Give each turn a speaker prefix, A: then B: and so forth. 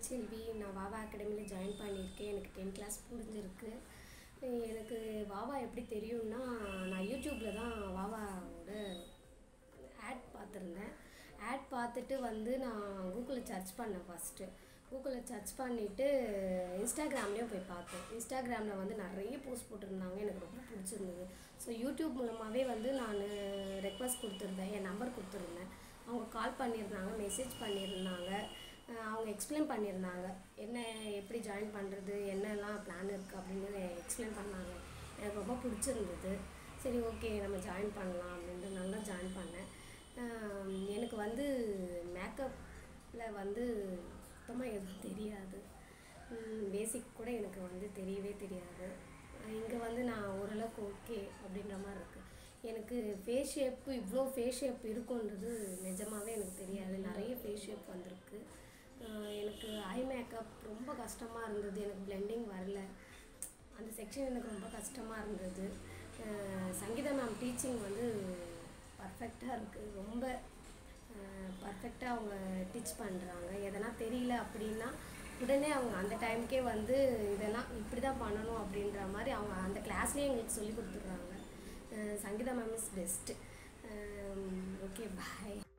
A: தமிழ்ச்செல்வி நான் வாவா அகாடமியில் ஜாயின் பண்ணியிருக்கேன் எனக்கு டென்த் கிளாஸ் முடிஞ்சிருக்கு எனக்கு வாவா எப்படி தெரியும்னா நான் யூடியூப்பில் தான் வாவாவோட ஆட் பார்த்துருந்தேன் ஆட் பார்த்துட்டு வந்து நான் கூகுளில் சர்ச் பண்ணேன் ஃபஸ்ட்டு கூகுளில் சர்ச் பண்ணிவிட்டு இன்ஸ்டாகிராம்லேயும் போய் பார்த்தேன் இன்ஸ்டாகிராமில் வந்து நிறைய போஸ்ட் போட்டிருந்தாங்க எனக்கு ரொம்ப பிடிச்சிருந்தது ஸோ யூடியூப் மூலமாகவே வந்து நான் ரெக்வஸ்ட் கொடுத்துருந்தேன் என் நம்பர் கொடுத்துருந்தேன் அவங்க கால் பண்ணியிருந்தாங்க மெசேஜ் பண்ணியிருந்தாங்க அஹ் அவங்க எக்ஸ்பிளைன் பண்ணியிருந்தாங்க என்ன எப்படி ஜாயின் பண்ணுறது என்னெல்லாம் பிளான் இருக்குது அப்படின்னு எக்ஸ்பிளைன் பண்ணாங்க எனக்கு ரொம்ப பிடிச்சிருந்தது சரி ஓகே நம்ம ஜாயின் பண்ணலாம் அப்படின்ட்டு நல்லா ஜாயின் பண்ணேன் அஹ் எனக்கு வந்து மேக்கப்பில் வந்து சுத்தமாக எதுவும் தெரியாது பேசிக் கூட எனக்கு வந்து தெரியவே தெரியாது இங்கே வந்து நான் ஓரளவுக்கு ஓகே அப்படின்ற மாதிரி இருக்குது எனக்கு ஃபேஸ் ஷேப்பு இவ்வளோ ஃபேஸ் ஷேப் இருக்குன்றது நிஜமாவே எனக்கு தெரியாது நிறைய ஃபேஸ் ஷேப் வந்திருக்கு அஹ் எனக்கு ஐ மேக்கப் ரொம்ப கஷ்டமாக இருந்தது எனக்கு பிளெண்டிங் வரல அந்த செக்ஷன் எனக்கு ரொம்ப கஷ்டமாக இருந்தது அஹ் சங்கீதா மேம் டீச்சிங் வந்து பர்ஃபெக்டாக இருக்குது ரொம்ப பர்ஃபெக்டாக அவங்க டீச் பண்ணுறாங்க எதனா தெரியல அப்படின்னா உடனே அவங்க அந்த டைமுக்கே வந்து இதெல்லாம் இப்படி தான் பண்ணணும் அப்படின்ற மாதிரி அவங்க அந்த கிளாஸ்லேயே எங்களுக்கு சொல்லி கொடுத்துட்றாங்க ah Sangeetha ma'am is best okay bye